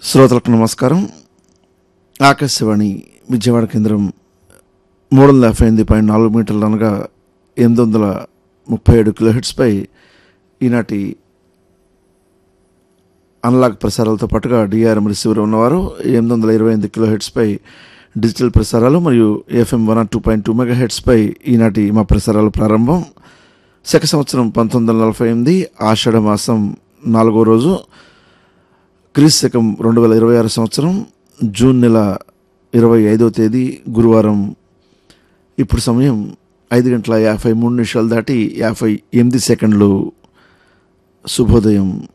శ్రోతలకు నమస్కారం ఆకాశవాణి విజయవాడ కేంద్రం మూడు వందల యాభై ఎనిమిది పాయింట్ నాలుగు మీటర్లు అనగా ఎనిమిది వందల ముప్పై ఏడు కిలోహెట్స్పై ఈనాటి అనలాగ్ ప్రసారాలతో పాటుగా డిఆర్ఎం రిసీవర్ ఉన్నవారు ఎనిమిది వందల ఇరవై ఎనిమిది కిలోహెట్స్పై డిజిటల్ ప్రసారాలు మరియు FM one two point two mega హెడ్స్పై ఈనాటి మా ప్రసారాలు ప్రారంభం శక సంవత్సరం పంతొమ్మిది వందల నలభై ఎనిమిది ఆషాఢ మాసం నాలుగో రోజు క్రీస్తు శకం రెండు వేల ఇరవై ఆరు సంవత్సరం జూన్ నెల ఇరవై ఐదవ తేదీ గురువారం ఇప్పుడు సమయం ఐదు గంటల యాభై మూడు నిమిషాలు దాటి యాభై ఎనిమిది సెకండ్లు శుభోదయం